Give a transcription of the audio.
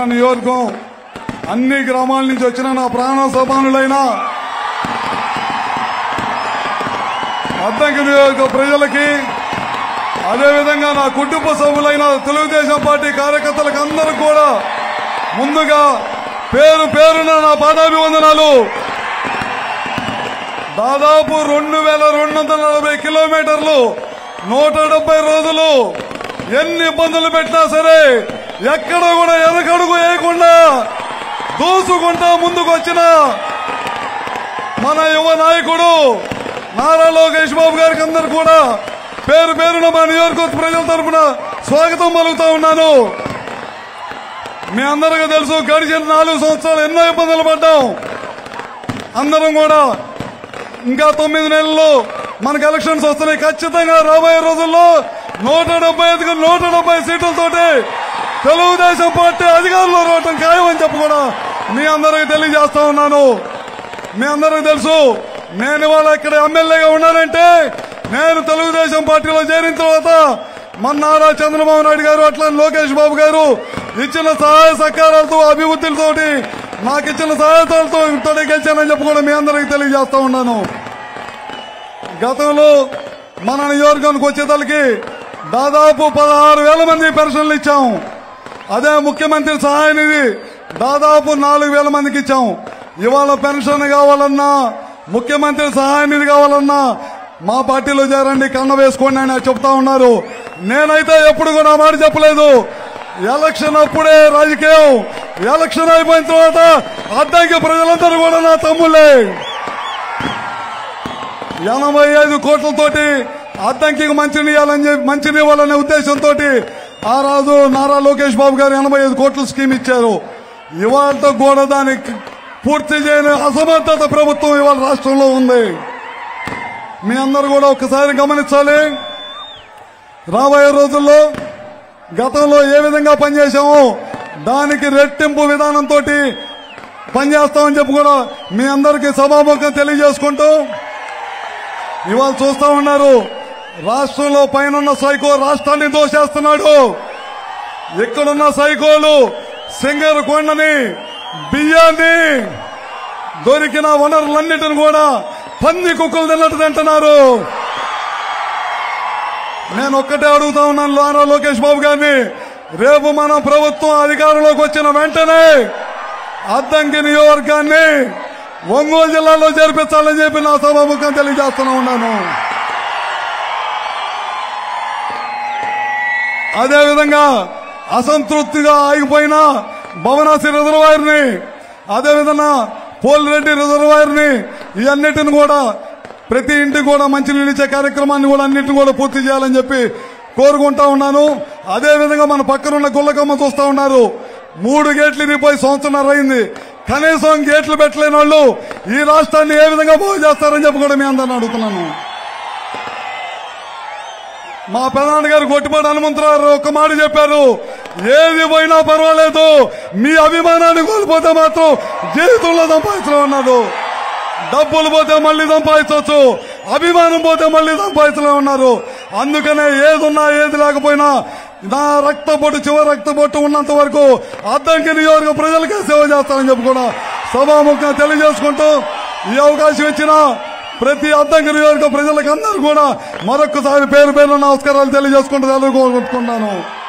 నియోజకం అన్ని గ్రామాల నుంచి వచ్చిన నా ప్రాణ సమానులైన అద్దంకి నియోజక ప్రజలకి అదేవిధంగా నా కుటుంబ సభ్యులైన తెలుగుదేశం పార్టీ కార్యకర్తలకు అందరూ కూడా ముందుగా పేరు పేరున నా పాదాభివందనాలు దాదాపు రెండు వేల రెండు వందల నలభై కిలోమీటర్లు నూట డెబ్బై రోజులు ఎన్ని ఇబ్బందులు పెట్టినా సరే ఎక్కడ కూడా ఎనకడుగు వేయకుండా దూసుకుంటా ముందుకు వచ్చిన మన యువ నాయకుడు నారా లోకేష్ బాబు గారికి అందరు కూడా పేరు పేరున మా నియోజకవర్గ ప్రజల తరపున స్వాగతం పలుకుతా ఉన్నాను మీ అందరికీ తెలుసు గడిచిన నాలుగు సంవత్సరాలు ఎన్నో ఇబ్బందులు పడ్డాం అందరం కూడా ఇంకా తొమ్మిది నెలల్లో మనకు ఎలక్షన్స్ వస్తున్నాయి ఖచ్చితంగా రాబోయే రోజుల్లో నూట డెబ్బై ఐదుకు నూట డెబ్బై సీట్లతోటి తెలుగుదేశం పార్టీ అధికారంలో రావటం ఖాయమని చెప్పి కూడా మీ అందరికీ తెలియజేస్తా ఉన్నాను మీ అందరికీ తెలుసు నేను ఇవాళ ఇక్కడ ఎమ్మెల్యేగా ఉన్నానంటే నేను తెలుగుదేశం పార్టీలో చేరిన తర్వాత మన నారా చంద్రబాబు నాయుడు గారు అట్లా లోకేష్ బాబు గారు ఇచ్చిన సహాయ సహకారాలతో అభివృద్ధితోటి నాకు ఇచ్చిన సహాయతలతో తోటి గెలిచానని చెప్పి కూడా మీ అందరికీ తెలియజేస్తా ఉన్నాను గతంలో మన నియోజకవర్గానికి వచ్చేతలకి దాదాపు పదహారు వేల మంది పెన్షన్లు ఇచ్చాం అదే ముఖ్యమంత్రి సహాయ నిధి దాదాపు నాలుగు వేల మందికి ఇచ్చాం ఇవాళ పెన్షన్ కావాలన్నా ముఖ్యమంత్రి సహాయ నిధి కావాలన్నా మా పార్టీలో చేరండి కన్న వేసుకోండి అని చెప్తా ఉన్నారు నేనైతే ఎప్పుడు కూడా ఆ మాట చెప్పలేదు ఎలక్షన్ అప్పుడే రాజకీయం ఎలక్షన్ అయిపోయిన తర్వాత అడ్డంకి ప్రజలందరూ కూడా నా తమ్ముళ్ళే ఎనభై ఐదు కోట్లతోటి అద్దంకి మంచిని ఇవ్వాలని చెప్పి మంచిని ఇవ్వాలనే ఉద్దేశంతో ఆ రాజు నారా లోకేష్ బాబు గారు ఎనభై ఐదు కోట్ల స్కీమ్ ఇచ్చారు ఇవాళ కూడా దానికి పూర్తి చేయని అసమర్థత ప్రభుత్వం ఇవాళ రాష్ట్రంలో ఉంది మీ అందరూ కూడా ఒక్కసారి గమనించాలి రాబోయే రోజుల్లో గతంలో ఏ విధంగా పనిచేశామో దానికి రెట్టింపు విధానంతో పనిచేస్తామని చెప్పి కూడా మీ అందరికీ సభాముఖం తెలియజేసుకుంటూ ఇవాళ చూస్తా ఉన్నారు రాష్ట్రంలో పైన సైకో రాష్ట్రాన్ని దోషేస్తున్నాడు ఇక్కడున్న సైకోలు సింగర్ కొండని బియ్యాన్ని దొరికిన వనరులన్నిటిని కూడా పంది కుక్కలు తిన్నట్టు తింటున్నారు నేను ఒక్కటే అడుగుతా ఉన్నాను లారా లోకేష్ బాబు గారిని రేపు మనం ప్రభుత్వం అధికారంలోకి వచ్చిన వెంటనే అద్దంకి నియోజకవర్గాన్ని ఒంగోలు జిల్లాలో జరిపించాలని చెప్పి నా సభాముఖం తెలియజేస్తున్నా ఉన్నాను అదేవిధంగా అసంతృప్తిగా ఆగిపోయిన భవనాసి రిజర్వాయర్ ని అదేవిధంగా పోలిరెడ్డి రిజర్వాయర్ ని ఇవన్నిటిని కూడా ప్రతి ఇంటికి కూడా మంచినీళ్ళు ఇచ్చే కార్యక్రమాన్ని కూడా అన్నిటిని కూడా పూర్తి చేయాలని చెప్పి కోరుకుంటా ఉన్నాను అదేవిధంగా మన పక్కనున్న గుల్లకమ్మ చూస్తా ఉన్నారు మూడు గేట్లు ఇరిగిపోయి సంవత్సరం అయింది కనీసం గేట్లు పెట్టలేని వాళ్ళు ఈ రాష్ట్రాన్ని ఏ విధంగా బాగు చేస్తారని చెప్పి కూడా మీ అందరిని అడుగుతున్నాను మా ప్రధాని గారు గొట్టిపాటి హనుమంతరావు ఒక మాట చెప్పారు ఏది పోయినా పర్వాలేదు మీ అభిమానాన్ని కోల్పోతే మాత్రం జీవితంలో సంపాదించడం అన్నారు డబ్బులు పోతే మళ్ళీ సంపాదించవచ్చు అభిమానం పోతే మళ్ళీ సంపాదించలే ఉన్నారు అందుకనే ఏదున్నా ఏది లేకపోయినా నా రక్తపోటు చివరి రక్తపోటు ఉన్నంత వరకు అద్దంకి నియోజక ప్రజలకే సేవ చేస్తానని చెప్పి కూడా సభాముఖంగా తెలియజేసుకుంటూ ఈ అవకాశం ఇచ్చిన ప్రతి అద్దంకి నియోజక ప్రజలకు అందరూ కూడా మరొకసారి పేరు పేరు నమస్కారాలు తెలియజేసుకుంటూ ఎదుర్కొంటున్నాను